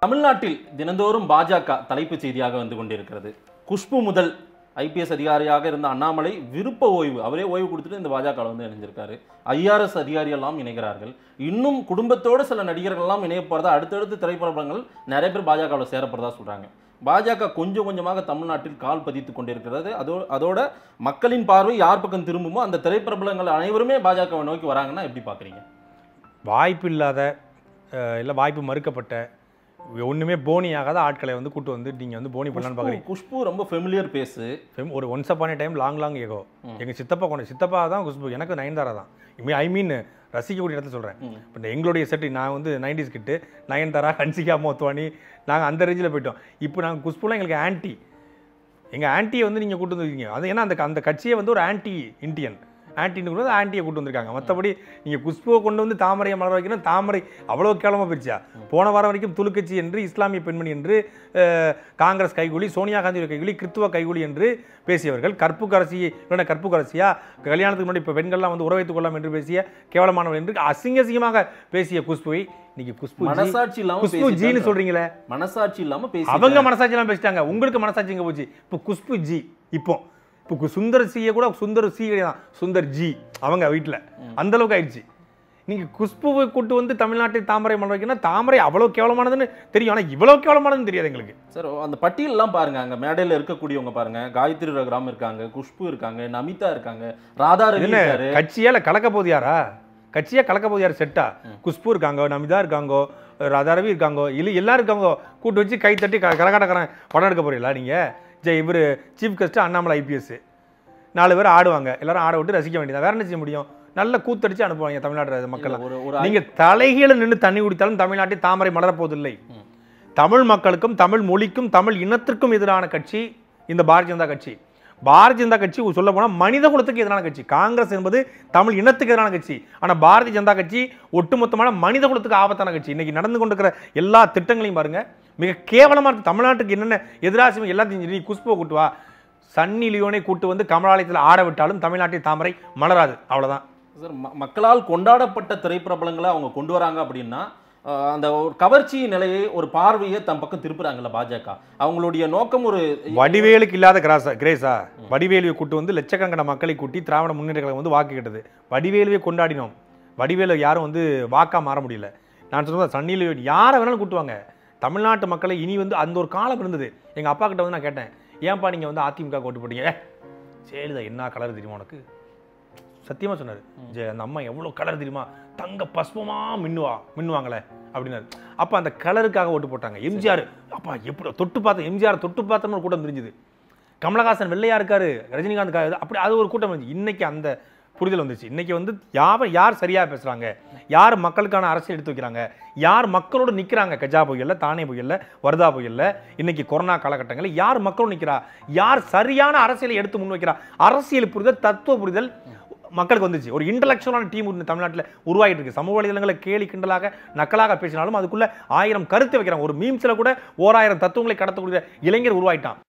தமிழ்நாட்டில் தினந்தோறும் பாஜக தலைப்புச் செய்தியாக வந்து கொண்டிருக்கிறது குஷ்பு முதல் ஐபிஎஸ் அதிகாரியாக இருந்த அண்ணாமலை விருப்ப ஓய்வு அவரே ஓய்வு கொடுத்துட்டு இந்த பாஜக வந்து இணைஞ்சிருக்காரு ஐஆர்எஸ் அதிகாரி எல்லாம் இணைகிறார்கள் இன்னும் குடும்பத்தோடு சில நடிகர்கள் எல்லாம் இணைய போறதா அடுத்தடுத்து திரைப்படங்கள் நிறைய பேர் பாஜகவில் சேரப்படுறதா சொல்றாங்க பாஜக கொஞ்சம் கொஞ்சமாக தமிழ்நாட்டில் கால் பதித்து கொண்டிருக்கிறது அதோ அதோட மக்களின் பார்வை யார் பக்கம் திரும்புமோ அந்த திரைப்பிரபலங்கள் அனைவருமே பாஜகவை நோக்கி வராங்கன்னா எப்படி பார்க்குறீங்க வாய்ப்பு இல்லாத இல்லை வாய்ப்பு மறுக்கப்பட்ட ஒன்றுமே போனி ஆகாத ஆட்களை வந்து கூட்டு வந்து நீங்கள் வந்து போனி பண்ணலான்னு பார்க்குறீங்க குஷ்பு ரொம்ப ஃபெமிலியர் பேசு ஒரு once upon a time long long ago எங்கள் சித்தப்பா கொண்டு சித்தப்பா தான் குஷ்பு எனக்கு நயன்தாரா தான் ஐ மீன் ரசிக்கக்கூடிய இடத்துல சொல்கிறேன் இப்போ எங்களுடைய செட்டு நான் வந்து நைன்டிஸ் கிட்டு நயன்தாரா ஹன்சிகா மோத்வானி நாங்கள் அந்த ரேஞ்சில் போயிட்டோம் இப்போ நாங்கள் குஷ்புலாம் எங்களுக்கு ஆன்டி எங்கள் ஆன்ட்டியை வந்து நீங்கள் கூட்டு வந்துருக்கீங்க அது ஏன்னா அந்த அந்த கட்சியே வந்து ஒரு ஆன்டி இந்தியன் ஆன்டின்னு கூட ஆன்ட்டியை கூட்டு வந்திருக்காங்க மற்றபடி நீங்கள் குஷ்புவை கொண்டு வந்து தாமரையை மலர வைக்கணும் தாமரை அவ்வளோ கேவலமாக போயிடுச்சா போன வாரம் வரைக்கும் துலுக்கட்சி என்று இஸ்லாமிய பெண்மணி என்று அஹ், காங்கிரஸ் கைகூலி சோனியா காந்தியுடைய கைகூலி கிறித்துவ கைகூலி என்று பேசியவர்கள் கற்புக்கரசி இல்லைன்னா கற்புக்கரசியா கல்யாணத்துக்கு முன்னாடி இப்போ பெண்கள்லாம் வந்து உறவைத்துக் கொள்ளலாம் என்று பேசிய கேவலமானவள் என்று அசிங்க அசிங்கமாக பேசிய குஷ்புவை இன்னைக்கு குஷ்பு ஜி- மனசாட்சி இல்லாம குஷ்பு ஜின்னு பேசிட்டாங்க. சொல்றீங்களே மனசாட்சி இல்லாம பேசி அவங்க மனசாட்சியெல்லாம் பேசிட்டாங்க உங்களுக்கு மனசாட்சி எங்க போச்சு இப்போ குஷ்பு ஜி இப்போ இப்போ கு- சுந்தர் சியை கூட சுந்தர் சி தான் சுந்தர் ஜி அவங்க வீட்டில் அந்த அளவுக்கு ஆயிடுச்சு நீங்க குஷ்புவை கூட்டு வந்து தமிழ்நாட்டில் தாமரை மலர் வைக்கணும் தாமரை அவ்வளோ கேவலமானதுன்னு தெரியும் ஆனால் இவ்வளோ கேவலமானதுன்னு தெரியாது எங்களுக்கு சார் அந்த பட்டியல்லாம் பாருங்க அங்க மேடையில இருக்கக்கூடியவங்க பாருங்க காயத்ரி ரகுராம் இருக்காங்க குஷ்பு இருக்காங்க நமிதா இருக்காங்க ராதா ரவி என்ன இருக்காரு கட்சியால கலக்க போகுது யாரா கட்சியா கலக்க போகுது யார் செட்டா குஷ்பு இருக்காங்க நமிதா இருக்காங்கோ ராதாரவி இருக்காங்கோ இல்லை எல்லாரும் இருக்காங்கோ கூட்டு வச்சு கை தட்டி க- கரகாட்டக்காரன் படம் எடுக்க போறீங்களா நீங்க ஜெய் இவர் சீஃப் கெஸ்ட் அண்ணாமலை ஐபிஎஸ் நாலு பேர் ஆடுவாங்க எல்லாரும் ஆட விட்டு ரசிக்க வேண்டியது வேற என்ன செய்ய முடியும் நல்ல கூத்தடிச்சு அனுப்புவாங்க தமிழ்நாட்டு மக்கள் ஒரு ஒரு நீங்க தலைகீழ நின்று தண்ணி குடித்தாலும் தமிழ்நாட்டில் தாமரை மலரப் போவதில்லை தமிழ் மக்களுக்கும் தமிழ் மொழிக்கும் தமிழ் இனத்திற்கும் எதிரான கட்சி இந்த பாரதிய ஜனதா கட்சி பாரதிய ஜனதா கட்சி சொல்ல போனா மனித குலத்துக்கு எதிரான கட்சி காங்கிரஸ் என்பது தமிழ் இனத்துக்கு எதிரான கட்சி ஆனா பாரதிய ஜனதா கட்சி ஒட்டுமொத்தமான மனித குலத்துக்கு ஆபத்தான கட்சி இன்னைக்கு நடந்து கொண்டிருக்கிற எல்லா திட்டங்களையும் பாருங்க மிக கேவலமா இருக்கு தமிழ்நாட்டுக்கு என்னென்ன எதிராசியம் எல்லாத்தையும் நீ குஷ்புவை கூட்டு வா சன்னி லியோனை கூட்டு வந்து கமலாலயத்தில் ஆட விட்டாலும் தமிழ்நாட்டில் தாமரை மலராது அவ்வளவுதான் சார் ம- மக்களால் கொண்டாடப்பட்ட திரைப்பிரபலங்களை அவங்க கொண்டு வராங்க அப்படின்னா அஹ், அந்த ஒரு கவர்ச்சி நிலையை ஒரு பார்வையை தம் பக்கம் திருப்புறாங்கல்ல பாஜக அவங்களுடைய நோக்கம் ஒரு வடிவேலுக்கு இல்லாத கிராஸா கிரேஸா வடிவேலுவை கூட்டு வந்து லட்சக்கணக்கான மக்களை கூட்டி திராவிட முன்னேற்ற கழகம் வந்து வாக்கு கேட்டது வடிவேலுவை கொண்டாடினோம் வடிவேலு யாரும் வந்து வாக்கா மாற முடியல நான் சொல்றது சன்னியில் யாரை வேணாலும் கூட்டுவாங்க தமிழ்நாட்டு மக்களை இனி வந்து அந்த ஒரு காலம் இருந்தது எங்க அப்பா கிட்ட வந்து நான் கேட்டேன் ஏன்பா நீங்க வந்து அதிமுக ஓட்டு போட்டீங்க "ஏ, ஜெயலலிதா என்ன கலர் தெரியுமா உனக்கு சத்தியமா சொன்னாரு ஜெய அந்த அம்மா எவ்வளோ கலர் தெரியுமா தங்க பஸ்பமா மின்னுவா மின்னுவாங்களே அப்படின்னாரு அப்ப அந்த கலருக்காக ஓட்டு போட்டாங்க எம்ஜிஆர் அப்பா எப்படி தொட்டு பார்த்தேன் எம்ஜிஆர் தொட்டு பார்த்தோம்னு ஒரு கூட்டம் தெரிஞ்சுது கமலஹாசன் வெள்ளையா இருக்காரு ரஜினிகாந்த் கா- அப்படி அது ஒரு கூட்டம் இருந்துச்சு இன்னைக்கு அந்த புரிதல் வந்துச்சு இன்னைக்கு வந்து யார் யார் சரியா பேசுறாங்க யார் மக்களுக்கான அரசியல் எடுத்து வைக்கிறாங்க யார் மக்களோடு நிக்கிறாங்க கஜா புயல்ல தானே புயல்ல வர்தா புயல்ல இன்னைக்கு கொரோனா காலகட்டங்களில் யார் மக்களோடு நிக்கிறா யார் சரியான அரசியலை எடுத்து முன்வைக்கிறா அரசியல் புரிதல் தத்துவ புரிதல் மக்களுக்கு வந்துச்சு ஒரு இன்டலெக்சுவலான டீம் தமிழ்நாட்டில் உருவாகிட்டு இருக்கு சமூக வலைதளங்களை கேலி கிண்டலாக நக்கலாக பேசினாலும் அதுக்குள்ள ஆயிரம் கருத்து வைக்கிறாங்க ஒரு மீம்ஸ்ல கூட ஓராயிரம் தத்துவங்களை கடத்தக்கூடிய இளைஞர் உருவாயிட்டான்